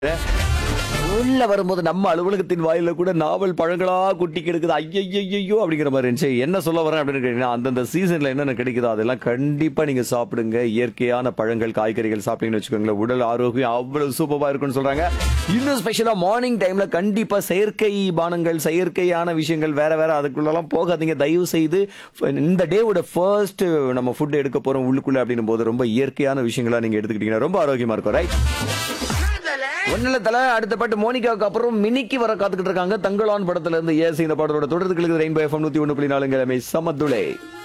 உள்ள வரும்போது நம்ம அலுவலகத்தின் வாயில கூட நாவல் பழங்களா குட்டி கிடக்குது ஐயோ அப்படிங்கிற மாதிரி இருந்துச்சு என்ன சொல்ல வரேன் அப்படின்னு கேட்டீங்கன்னா அந்தந்த சீசன்ல என்னென்ன கிடைக்குதோ அதெல்லாம் கண்டிப்பா நீங்க சாப்பிடுங்க இயற்கையான பழங்கள் காய்கறிகள் சாப்பிட்டீங்கன்னு வச்சுக்கோங்களேன் உடல் ஆரோக்கியம் அவ்வளவு சூப்பரா இருக்கும்னு சொல்றாங்க இன்னும் ஸ்பெஷலா மார்னிங் டைம்ல கண்டிப்பா செயற்கை பானங்கள் செயற்கையான விஷயங்கள் வேற வேற அதுக்குள்ளெல்லாம் போகாதீங்க தயவு செய்து இந்த டேவோட ஃபர்ஸ்ட் நம்ம ஃபுட் எடுக்க போறோம் உள்ளுக்குள்ள அப்படின்னும் போது ரொம்ப இயற்கையான விஷயங்களா நீங்க எடுத்துக்கிட்டீங்கன்னா ரொம்ப ஆரோக்கியமா இருக்கும் ரைட் ஒன்னுல தல அடுத்த பாட்டு மோனிகாவுக்கு அப்புறம் மினிக்கு வர காத்துக்கிட்டு இருக்காங்க தங்களான் படத்துல இருந்து ஏசி இந்த பாடலோட தொடர்ந்து கிழக்கு ரெயின்போ எஃப்எம் நூத்தி ஒண்ணு புள்ளி நாலுங்க சமத்துளை